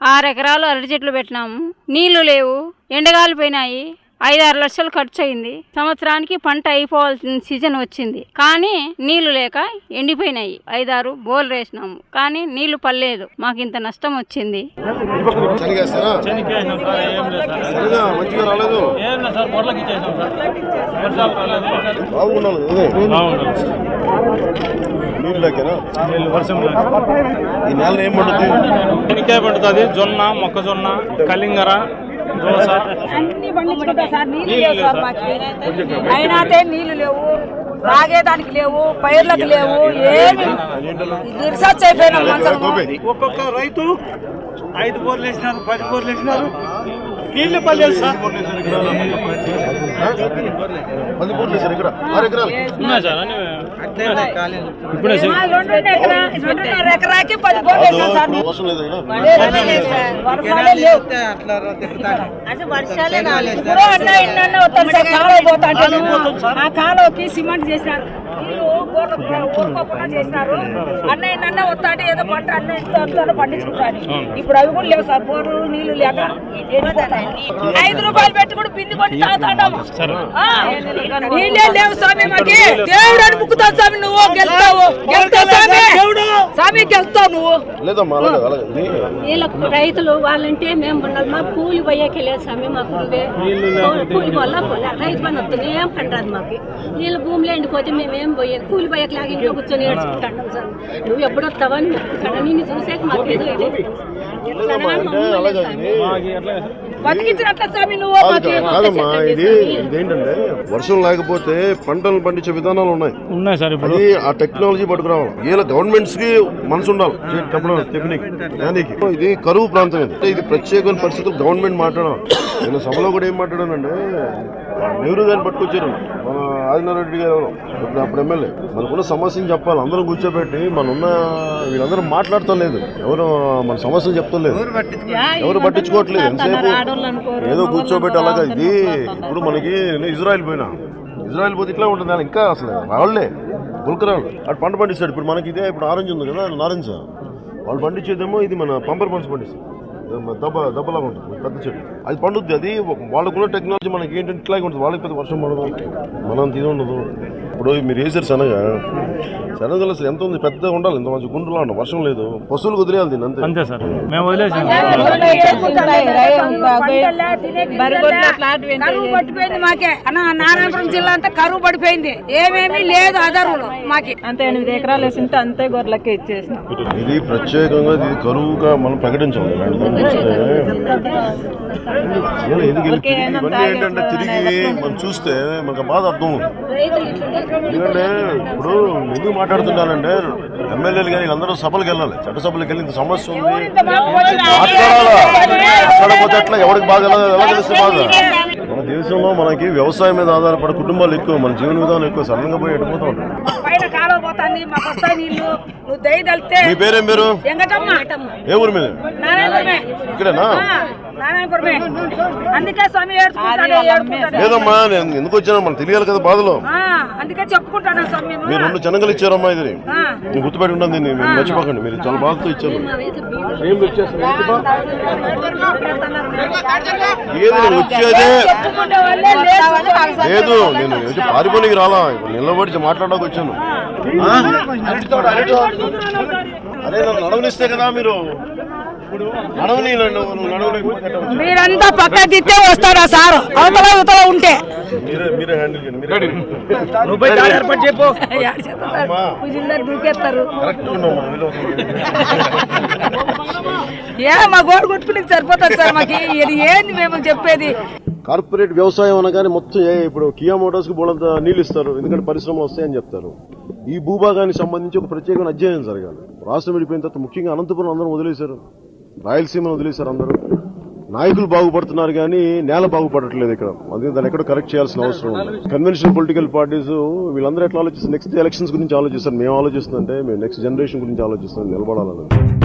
ఆరు ఎకరాలు అరటి చెట్లు పెట్టినాము నీళ్లు లేవు ఎండగాలిపోయినాయి ఐదు ఆరు లక్షలు ఖర్చు అయింది సంవత్సరానికి పంట అయిపోవాల్సిన సీజన్ వచ్చింది కానీ నీళ్లు లేక ఎండిపోయినాయి ఐదారు బోర్లు వేసినాము కానీ నీళ్లు పర్లేదు మాకు ఇంత నష్టం వచ్చింది శనగేస్తారా చనిపోయాను సార్ ఏం లేదు సార్ శనగ మంచిగా రాలేదు ఏం లేదు సార్ బొర్లకి ఇచ్చేసాం సార్ వర్షాలు పడలేదు బాగుండాలి అదే బాగుంటుంది నీళ్ళు లేకనా నీళ్ళు వర్షం లేదు ఈ నెల ఏం పండుతుంది శనికాయ పండుతుంది జొన్న మొక్కజొన్న కలింగర దోస అన్ని పండించుకుంటా సార్ నీళ్లు నీళ్ళు లేవు సార్ లేవు మాకు అయినాతే నీళ్లు లేవు తాగేదానికి లేవు పైర్లకు లేవు ఏమి రీసెర్చ్ అయిపోయినాం మంచము ఒక్కొక్క రైతు ఐదు బోర్లు వేసినారు పది బోర్లు వేసినారు నీళ్లు పర్లేదు సార్ పది బోర్లు వేశారు ఇక్కడ ఆరు ఎకరాలు ఉన్నాయి సార్ అన్ని ఇప్పుడే మా రెండున్నర ఎకరా రెండున్నర ఎకరాకి పది బోర్లు వేసాం సార్ నీళ్ళు. వర్షం లేదు ఇక్కడ లేదనే లేదు సార్. వర్షాలే లేవు ఇప్పుడు అన్న ఇన్న వస్తాను సార్ కాలువ పోతా అంటే ఆ కాలువకి సిమెంట్ చేశారు నీళ్ళు బోర్లు ఊరుకోకుండా చేసినారు అన్న ఇన్న వస్తా అంటే ఏదో పంట అన్న ఇంట్లో పండించుకుంటాను ఇప్పుడు అవి కూడా లేవు సార్ బోర్లు నీళ్లు లేక ఎండిపోతాయి. ఐదు రూపాయలు పెట్టి కూడా పిండి కొట్టి తాగుతాడాము ఆ, నీళ్ళే లేవు స్వామి మాకి దేవుడు అని ముక్కుతావు స్వామి నువ్వు గెలుతావు గెలుతావు స్వామి స్వామి గెలుతావు నువ్వు లేదమ్మా అలాగే అలాగే ఇది వీళ్ళకు రైతులు వాళ్ళంటే మేము ఉండాలి మా కూలి పోయేకి లేదు స్వామి మాకు ఇవే. కూలి వల్ల పోలే రైతు పని వస్తుంది ఏం పండదు మాకు వీళ్ళ భూమిలో ఎండిపోతే మేము ఏం పోయేది కూలి పోయేకి లాగా ఇంట్లో కూర్చొని ఏడ్చుకుంటాం సార్ నువ్వు ఎప్పుడు వస్తావని మొక్కుతాను నిన్ను చూసేకి మాకు ఏదో ఇది. లేదమ్మా అంటే అలాగే ఇది బతికించినట్ల స్వామి నువ్వు కాదు మాకు కాదు, కాదమ్మా ఇది ఇదేంటంటే వర్షం లేకపోతే పంటలు పండించే విధానాలు ఉన్నాయి ఉన్నాయి సార్ ఇప్పుడు అది ఆ టెక్నాలజీ పట్టుకురావాలి వీళ్ళ గవర్నమెంట్స్ కి మనసు ఉండాలి చే- చెప్పడం టెక్నిక్ దానికి ఇది కరువు ప్రాంతం ఇది ఇది ప్రత్యేకమైన పరిస్థితులు గవర్నమెంట్ మాట్లాడాలి నేను సభలో కూడా ఏం మాట్లాడానంటే నెహ్రూ గారిని పట్టుకొచ్చారు మన ఆదినారాయణ రెడ్డి గారు ఎవరు? ఇప్పుడు అప్పుడు ఎమ్మెల్యే మనకున్న సమస్యని చెప్పాలి అందరం కూర్చోబెట్టి మనన్న వీళ్ళందరూ మాట్లాడటం లేదు ఎవరు మన సమస్యలు చెప్తాం లేదు ఎవరు పట్టించుకోవట్లేదు ఎంతసేపు ఏదో కూర్చోబెట్టి అలాగా ఇది ఇప్పుడు మనకి నేను ఇజ్రాయెల్ పోయినా ఇజ్రాయెల్ పోతే ఇట్లా ఉంటుంది అలా ఇంకా అసలు వాళ్ళే గుల్కరాలు అటు పంట పండిస్తాడు ఇప్పుడు మనకి ఇదే ఇప్పుడు ఆరెంజ్ ఉంది కదా నారెంజ్ వాళ్ళు పండించేదేమో ఇది మన పంపర్ పండ్స్ పండిస్తారు దెబ్బ దెబ్బలాగా ఉంటుంది పెద్ద చెట్టు అది పండుద్ది అది వాళ్ళకున్న టెక్నాలజీ మనకి ఏంటంటే ఇట్లాగే ఉంటుంది వాళ్ళకి పెద్ద వర్షం పడదు మనం ఇది ఉండదు ఇప్పుడు మీరు వేసారు శనగ శనగలు అసలు ఎంత ఉంది పెద్దగా ఉండాలి ఇంత మంచి గుండులా ఉండాలి వర్షం లేదు పశువులు వదిలేయాలి దీన్ని అంతే అంతే సార్ మేము వదిలేసాం కరువు పట్టిపోయింది మాకే అన్న నారాయణపురం జిల్లా అంతా కరువు పడిపోయింది ఏమేమీ లేదు అదరులు మాకి అంతే ఎనిమిది ఎకరాలు వేసింటే అంతే గొర్రెలకే ఇచ్చేసినాం ఇది ప్రత్యేకంగా ఇది కరువుగా మనం ప్రకటించాలి ఇలాంటిది చూస్తే ఏం ఎందుకు ఇది- ఇవన్నీ ఏంటంటే తిరిగి మనం చూస్తే మనకు బాధ అర్థం అవుతుంది. ఎందుకంటే ఇప్పుడు ఎందుకు మాట్లాడుతున్నానంటే ఎమ్మెల్యేలు కానీ వీళ్ళందరూ సభలకు వెళ్ళాలి చట్టసభలకు వెళ్ళి ఇంత సమస్య ఉంది మాట్లాడాలా మాట్లాడకపోతే ఎట్లా ఎవరికి బాధ ఎలా ఎలా తెలిస్తే బాధ మన దేశంలో మనకి వ్యవసాయం మీద ఆధారపడే కుటుంబాలు ఎక్కువ మన జీవన విధానం ఎక్కువ సడన్ గా పోయి ఎడిపోతూ ఉంటాయి పైన కాలువ పోతాంది మాకు వస్తాయి నీళ్లు నువ్వు దయ తలితే మీ పేరేం పేరు ఎంగటమ్మ ఏ ఊరు మీద నారాయణపురమే ఇక్కడేనా ఆ, నారాయణపురమే అందుకే స్వామి ఏడ్చుకుంటాడు ఏడ్చుకుంటాడు లేదమ్మా నేను ఎందుకు వచ్చాను మనకు తెలియాలి కదా బాధలో ఆ, అందుకే చెప్పుకుంటాను స్వామి మేము. మీరు రెండు శనగలు ఇచ్చారమ్మా ఇది ఆ. నేను గుర్తుపెట్టి ఉండదు దీన్ని మీరు మర్చిపోకండి మీరు చాలా బాధతో ఇచ్చారు ఏం వచ్చేస్తుంది ఏంటి బా? ఏది నేను వచ్చేదే చెప్పుకుంటే వాళ్ళే లేదు లేదు నేను వచ్చి పారిపోనికి రాలా ఇప్పుడు నిలబడి మాట్లాడడానికి వచ్చాను ఆ? అరే నన్ను నడవనిస్తే కదా మీరు నడవని నువ్వు నడవలేకపోతే ఎట్లా వచ్చావు? మీరంతా పక్క తిట్టే వస్తారా సార్ అవతల అవతల ఉంటే మీరే మీరే హ్యాండిల్ చేయండి మీరే నువ్వు పోయి దారి ఏర్పాటు చెప్పు అమ్మా, జిల్లా దూకేస్తారు కరెక్ట్ ఉన్నామ్మా మీలో ఏ మా గోడు కొట్టుకుని సరిపోతుంది సార్ మాకు ఇది ఏంది మేము చెప్పేది కార్పొరేట్ వ్యవసాయం అనగానే మొత్తం ఏ ఇప్పుడు కియా మోటార్స్ కి బోలంత నీళ్ళు ఇస్తారు ఎందుకంటే పరిశ్రమలు వస్తాయని చెప్తారు ఈ భూభాగానికి సంబంధించి ఒక ప్రత్యేకమైన అధ్యయనం జరగాలి రాష్ట్రం విడిపోయిన తర్వాత ముఖ్యంగా అనంతపురం అందరూ వదిలేశారు రాయలసీమను వదిలేశారు అందరూ నాయకులు బాగుపడుతున్నారు కానీ నేల బాగుపడట్లేదు ఇక్కడ అందుకే దాన్ని ఎక్కడ కరెక్ట్ చేయాల్సిన అవసరం ఉంది కన్వెన్షనల్ పొలిటికల్ పార్టీస్ వీళ్ళందరూ ఎట్లా ఆలోచిస్తారు నెక్స్ట్ ఎలక్షన్స్ గురించి ఆలోచిస్తారు మేము ఆలోచిస్తుందంటే మేము నెక్స్ట్ జనరేషన్ గురించి ఆలోచిస్తాం నిలబడాలని